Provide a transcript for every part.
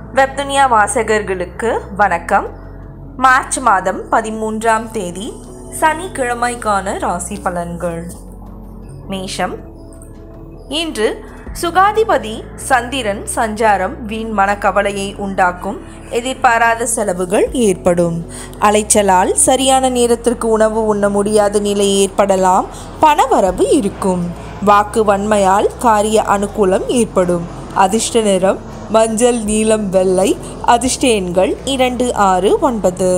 வெப்துனியா வாசகர்களுக்கு வணக்கம் மார்ச் மாதம் பதிமூன்றாம் தேதி சனிக்கிழமைக்கான ராசி பலன்கள் மேஷம் இன்று சுகாதிபதி சந்திரன் சஞ்சாரம் வீண் மனக்கவலையை உண்டாக்கும் எதிர்பாராத செலவுகள் ஏற்படும் அலைச்சலால் சரியான நேரத்திற்கு உணவு உண்ண முடியாத நிலை ஏற்படலாம் பணவரவு இருக்கும் வாக்கு வன்மையால் காரிய அனுகூலம் ஏற்படும் அதிர்ஷ்ட நிறம் மஞ்சள் நீலம் வெள்ளை அதிர்ஷ்ட எண்கள் இரண்டு ஆறு ஒன்பது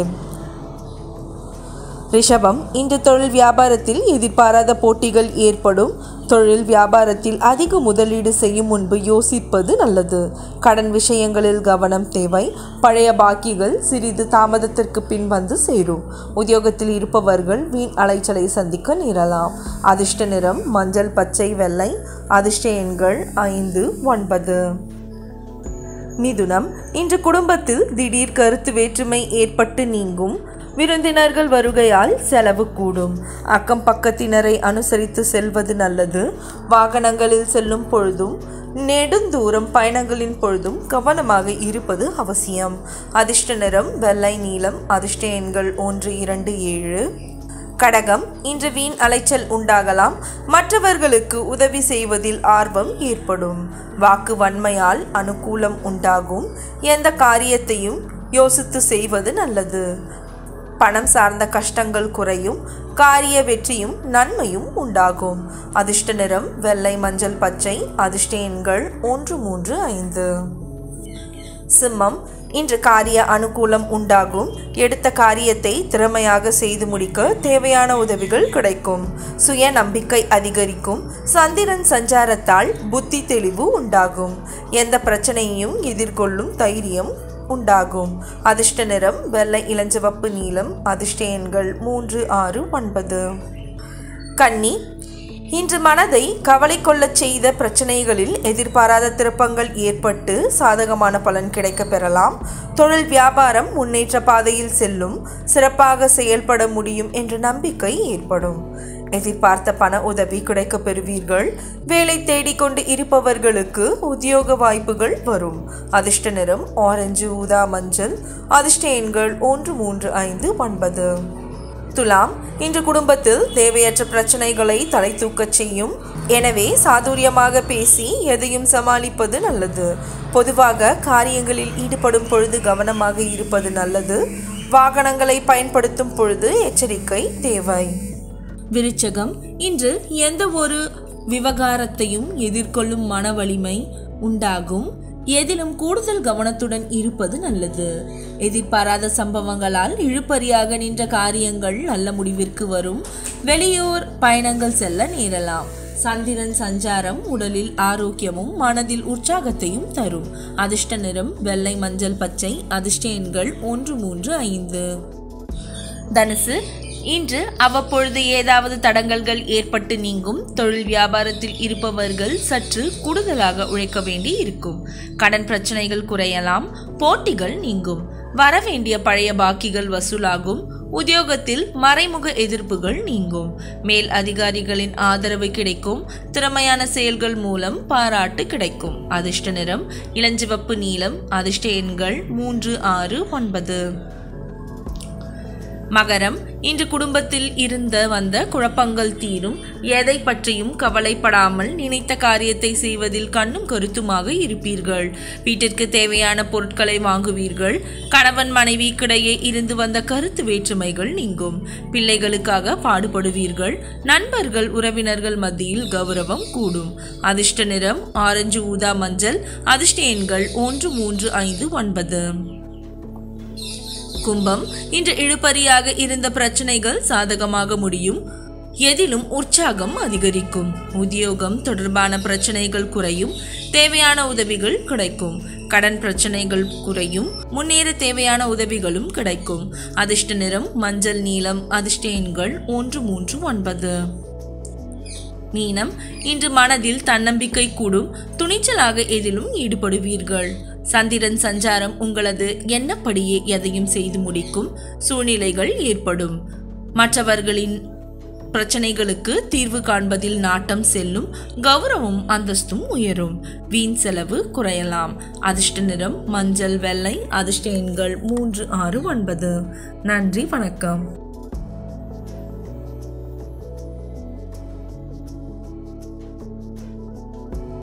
ரிஷபம் இன்று தொழில் வியாபாரத்தில் எதிர்பாராத போட்டிகள் ஏற்படும் தொழில் வியாபாரத்தில் அதிக முதலீடு செய்யும் முன்பு யோசிப்பது நல்லது கடன் விஷயங்களில் கவனம் தேவை பழைய பாக்கிகள் சிறிது தாமதத்திற்கு பின் வந்து சேரும் உத்தியோகத்தில் இருப்பவர்கள் வீண் அலைச்சலை சந்திக்க நேரலாம் அதிர்ஷ்ட நிறம் மஞ்சள் பச்சை வெள்ளை அதிர்ஷ்ட எண்கள் ஐந்து ஒன்பது மிதுனம் இன்று குடும்பத்தில் திடீர் கருத்து வேற்றுமை ஏற்பட்டு நீங்கும் விருந்தினர்கள் வருகையால் செலவு கூடும் அக்கம் பக்கத்தினரை அனுசரித்து செல்வது நல்லது வாகனங்களில் செல்லும் பொழுதும் நெடுந்தூரம் பயணங்களின் பொழுதும் கவனமாக இருப்பது அவசியம் அதிர்ஷ்ட நிறம் வெள்ளை நீலம் அதிர்ஷ்ட எண்கள் ஒன்று இரண்டு ஏழு கடகம் இன்று வீண் அலைச்சல் உண்டாகலாம் மற்றவர்களுக்கு உதவி செய்வதில் ஆர்வம் ஏற்படும் வாக்கு வன்மையால் அனுகூலம் உண்டாகும் எந்த காரியத்தையும் யோசித்து செய்வது நல்லது பணம் சார்ந்த கஷ்டங்கள் குறையும் காரிய வெற்றியும் நன்மையும் உண்டாகும் அதிர்ஷ்ட நிறம் வெள்ளை மஞ்சள் பச்சை அதிர்ஷ்ட எண்கள் ஒன்று மூன்று ஐந்து சிம்மம் இன்று காரிய அனுகூலம் உண்டாகும் எடுத்த காரியத்தை திறமையாக செய்து முடிக்க தேவையான உதவிகள் கிடைக்கும் சுய நம்பிக்கை அதிகரிக்கும் சந்திரன் சஞ்சாரத்தால் புத்தி தெளிவு உண்டாகும் எந்த பிரச்சனையையும் எதிர்கொள்ளும் தைரியம் உண்டாகும் அதிர்ஷ்ட நிறம் வெள்ளை இளஞ்சிவப்பு நீலம் அதிர்ஷ்ட எண்கள் மூன்று ஆறு ஒன்பது கன்னி இன்று மனதை கவலை கொள்ளச் செய்த பிரச்சனைகளில் எதிர்பாராத திருப்பங்கள் ஏற்பட்டு சாதகமான பலன் கிடைக்க பெறலாம் தொழில் வியாபாரம் முன்னேற்ற பாதையில் செல்லும் சிறப்பாக செயல்பட முடியும் என்ற நம்பிக்கை ஏற்படும் எதிர்பார்த்த பண உதவி கிடைக்க பெறுவீர்கள் வேலை தேடிக்கொண்டு இருப்பவர்களுக்கு உத்தியோக வாய்ப்புகள் வரும் அதிர்ஷ்ட நிறம் ஆரஞ்சு ஊதா மஞ்சள் அதிர்ஷ்ட எண்கள் ஒன்று மூன்று ஐந்து ஒன்பது துலாம் இன்று குடும்பத்தில் தேவையற்ற பிரச்சனைகளை தலை தூக்கச் செய்யும் எனவே சாதுரியமாக பேசி எதையும் சமாளிப்பது நல்லது பொதுவாக காரியங்களில் ஈடுபடும் பொழுது கவனமாக இருப்பது நல்லது வாகனங்களை பயன்படுத்தும் பொழுது எச்சரிக்கை தேவை விருச்சகம் இன்று எந்த ஒரு விவகாரத்தையும் எதிர்கொள்ளும் மன வலிமை உண்டாகும் எதிலும் கூடுதல் கவனத்துடன் இருப்பது நல்லது எதிர்பாராத சம்பவங்களால் இழுபறியாக நின்ற காரியங்கள் நல்ல முடிவிற்கு வரும் வெளியூர் பயணங்கள் செல்ல நேரலாம் சந்திரன் சஞ்சாரம் உடலில் ஆரோக்கியமும் மனதில் உற்சாகத்தையும் தரும் அதிர்ஷ்ட நிறம் வெள்ளை மஞ்சள் பச்சை அதிர்ஷ்ட எண்கள் ஒன்று மூன்று ஐந்து தனுசு இன்று அவ்வப்பொழுது ஏதாவது தடங்கல்கள் ஏற்பட்டு நீங்கும் தொழில் வியாபாரத்தில் இருப்பவர்கள் சற்று கூடுதலாக உழைக்க வேண்டி இருக்கும் கடன் பிரச்சனைகள் குறையலாம் போட்டிகள் நீங்கும் வரவேண்டிய பழைய பாக்கிகள் வசூலாகும் உத்தியோகத்தில் மறைமுக எதிர்ப்புகள் நீங்கும் மேல் அதிகாரிகளின் ஆதரவு கிடைக்கும் திறமையான செயல்கள் மூலம் பாராட்டு கிடைக்கும் அதிர்ஷ்ட நிறம் இளஞ்சிவப்பு நீலம் அதிர்ஷ்ட எண்கள் மூன்று ஆறு ஒன்பது மகரம் இன்று குடும்பத்தில் இருந்த வந்த குழப்பங்கள் தீரும் எதை பற்றியும் கவலைப்படாமல் நினைத்த காரியத்தை செய்வதில் கண்ணும் கருத்துமாக இருப்பீர்கள் வீட்டிற்கு தேவையான பொருட்களை வாங்குவீர்கள் கணவன் மனைவிக்கிடையே இருந்து வந்த கருத்து வேற்றுமைகள் நீங்கும் பிள்ளைகளுக்காக பாடுபடுவீர்கள் நண்பர்கள் உறவினர்கள் மத்தியில் கௌரவம் கூடும் அதிர்ஷ்ட நிறம் ஆரஞ்சு ஊதா மஞ்சள் அதிர்ஷ்ட எண்கள் ஒன்று மூன்று ஐந்து ஒன்பது கும்பம் இன்று இழுபறியாக இருந்த பிரச்சனைகள் சாதகமாக முடியும் எதிலும் உற்சாகம் அதிகரிக்கும் உத்தியோகம் தொடர்பான பிரச்சனைகள் குறையும் தேவையான உதவிகள் கிடைக்கும் கடன் பிரச்சனைகள் குறையும் முன்னேற தேவையான உதவிகளும் கிடைக்கும் அதிர்ஷ்ட நிறம் மஞ்சள் நீலம் அதிர்ஷ்ட எண்கள் ஒன்று மூன்று ஒன்பது மீனம் இன்று மனதில் தன்னம்பிக்கை கூடும் துணிச்சலாக எதிலும் ஈடுபடுவீர்கள் சந்திரன் சஞ்சாரம் உங்களது எண்ணப்படியே எதையும் செய்து முடிக்கும் சூழ்நிலைகள் ஏற்படும் மற்றவர்களின் பிரச்சனைகளுக்கு தீர்வு காண்பதில் நாட்டம் செல்லும் கௌரவம் அந்தஸ்தும் உயரும் வீண் செலவு குறையலாம் அதிர்ஷ்ட நிறம் மஞ்சள் வெள்ளை அதிர்ஷ்ட எண்கள் மூன்று ஆறு ஒன்பது நன்றி வணக்கம்